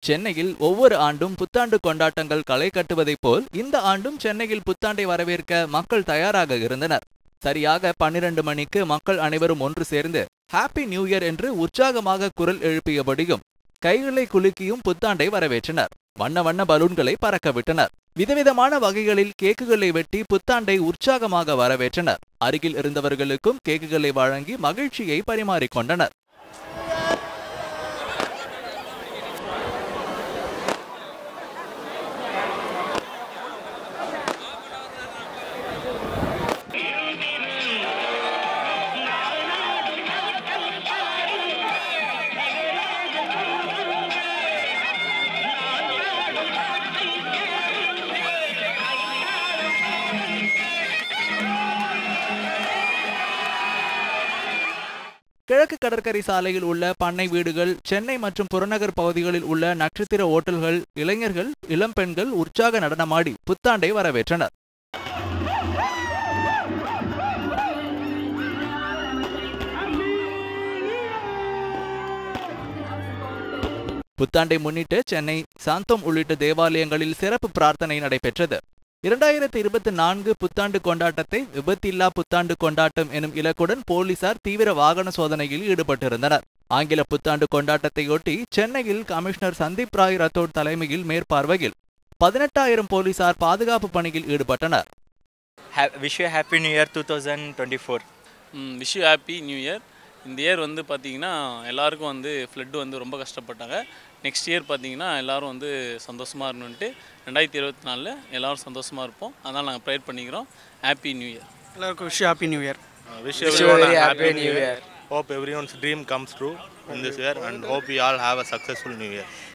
சென்னையில் ஒவ்வொரு ஆண்டும் புத்தாண்டு கொண்டாட்டங்கள் களை கட்டுவதைப் போல் இந்த ஆண்டும் சென்னையில் புத்தாண்டை வரவேற்க மக்கள் தயாராக இருந்தனர் சரியாக பன்னிரண்டு மணிக்கு மக்கள் அனைவரும் ஒன்று சேர்ந்து ஹாப்பி நியூ இயர் என்று உற்சாகமாக குரல் எழுப்பியபடியும் கைகளை குலுக்கியும் புத்தாண்டை வரவேற்றனர் வண்ண வண்ண பலூன்களை பறக்க விட்டனர் விதவிதமான வகைகளில் கேக்குகளை வெட்டி புத்தாண்டை உற்சாகமாக வரவேற்றனர் அருகில் இருந்தவர்களுக்கும் கேக்குகளை வழங்கி மகிழ்ச்சியை பரிமாறிக்கொண்டனர் கிழக்கு கடற்கரை சாலையில் உள்ள பண்ணை வீடுகள் சென்னை மற்றும் புறநகர் பகுதிகளில் உள்ள நட்சத்திர ஓட்டல்கள் இளைஞர்கள் இளம்பெண்கள் உற்சாக நடனமாடி புத்தாண்டை வரவேற்றனர் புத்தாண்டை முன்னிட்டு சென்னை சாந்தோம் உள்ளிட்ட தேவாலயங்களில் சிறப்பு பிரார்த்தனை நடைபெற்றது இரண்டாயிரத்தி இருபத்தி நான்கு புத்தாண்டு கொண்டாட்டத்தை விபத்தில்லா புத்தாண்டு கொண்டாட்டம் எனும் இலக்குடன் போலீசார் தீவிர வாகன சோதனையில் ஈடுபட்டிருந்தனர் ஆங்கில புத்தாண்டு கொண்டாட்டத்தையொட்டி சென்னையில் கமிஷனர் சந்தீப் ராய் ரத்தோட் தலைமையில் மேற்பார்வையில் பதினெட்டாயிரம் போலீசார் பாதுகாப்பு பணியில் ஈடுபட்டனர் wish you happy new year two thousand twenty four wish you happy new year இந்த இயர் வந்து பார்த்தீங்கன்னா எல்லாருக்கும் வந்து ஃப்ளட்டு வந்து ரொம்ப கஷ்டப்பட்டாங்க நெக்ஸ்ட் இயர் பார்த்தீங்கன்னா எல்லாரும் வந்து சந்தோஷமாக இருக்கணுன்ட்டு ரெண்டாயிரத்தி இருபத்தி நாலில் எல்லாரும் சந்தோஷமாக இருப்போம் அதனால் நாங்கள் ப்ரேயர் பண்ணிக்கிறோம் ஹாப்பி நியூ இயர் எல்லாருக்கும் wish happy new year wish Wish everyone you a a happy happy new new year. year. Hope everyone's dream comes true in this year and hope we all have a successful new year.